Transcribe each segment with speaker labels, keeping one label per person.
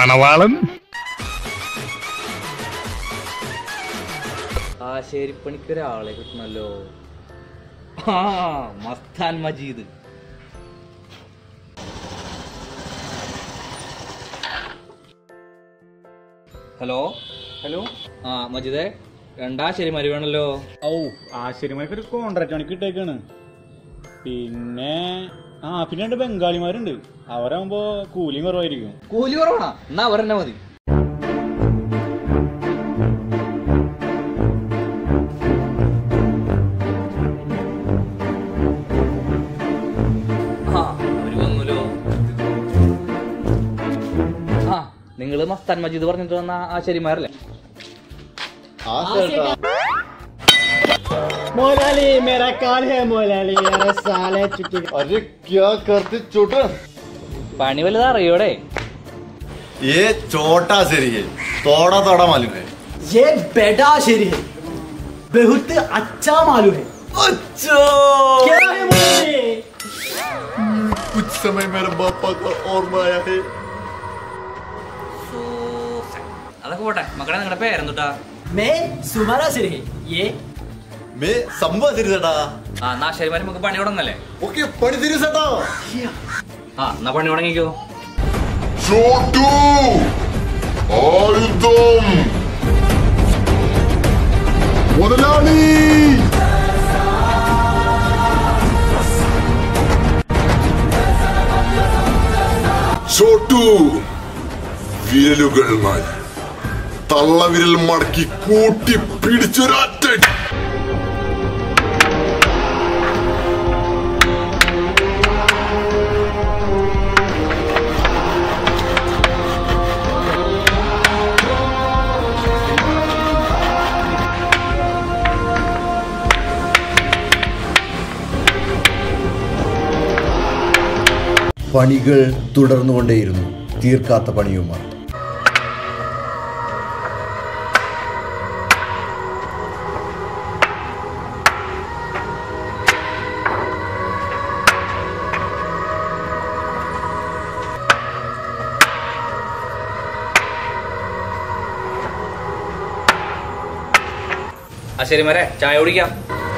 Speaker 1: മണവാളൻ
Speaker 2: ആശേരിപ്പണിക്ക് ഒരാളെ കിട്ടണല്ലോ ആ മസ്താൻ മജീദ് ഹലോ
Speaker 3: ഹലോ
Speaker 2: ആ മജീദേ രണ്ടാശേരി മരുവാണല്ലോ
Speaker 3: ഔ ആശുപത്രിമാർക്ക് ഒരു കോൺട്രാക്ട് പണിക്ക് ഇട്ടേക്കാണ് പിന്നെ ആ പിന്നെ രണ്ട് ബംഗാളിമാരുണ്ട് അവരാകുമ്പോ കൂലിയും കുറവായിരിക്കും
Speaker 2: കൂലി കുറവാണോ എന്നാ അവരെന്നെ മതി ആ അവര് വന്നല്ലോ ആ നിങ്ങള് മസ്താൻ മജീദ് പറഞ്ഞിട്ട് വന്ന ആ ശരിമാരല്ലേ
Speaker 3: മോലാലി മേരാ കാൽ ഹേ മോലാലി അരെ സാലെ ചുറ്റി
Speaker 4: अरे क्या करते छोटा
Speaker 2: പണി വലുതാ അറിയോടെ
Speaker 4: ये छोटा सरी है थोड़ा थोड़ा मालूम है
Speaker 5: ये बेटा शेरी है बहुत अच्छा मालूम है
Speaker 4: अच्छा
Speaker 5: क्या है मोलाली
Speaker 4: कुछ समय मेरे पापा का और आया है
Speaker 2: അതൊക്കെ പോട്ടെ മക്കളെ നിങ്ങളുടെ പേരെന്തുട്ടാ
Speaker 5: मैं सुमारा शेरी है ये
Speaker 4: मैं संभव सरी सेटा
Speaker 2: ആ എന്നാ ശരിമാര് നമുക്ക് പണി തുടങ്ങല്ലേ
Speaker 4: ओके पढ़ी सरी सेटा
Speaker 2: ആ എന്നാ പണി തുടങ്ങിക്കോ
Speaker 6: ചോട്ടു ആയുധം മുതലാളി ചോട്ടു വിരലുകൾ മാറി തള്ളവിരൽ മടക്കി കൂട്ടി പിടിച്ചൊരൊറ്റ
Speaker 7: പണികൾ തുടർന്നുകൊണ്ടേയിരുന്നു തീർക്കാത്ത പണിയുമാണ്
Speaker 2: ആ ശരിമാരെ ചായ കുടിക്കാം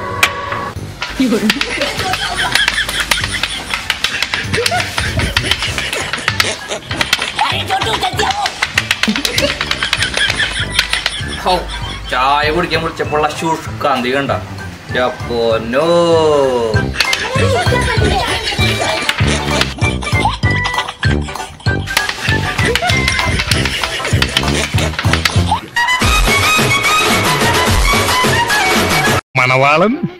Speaker 2: ഹൗ, ചായ കുടിക്കാൻ വിളിച്ചപ്പോൾ ശുഷ്കാന്തി കണ്ട പൊന്നോ
Speaker 1: മണവാളൻ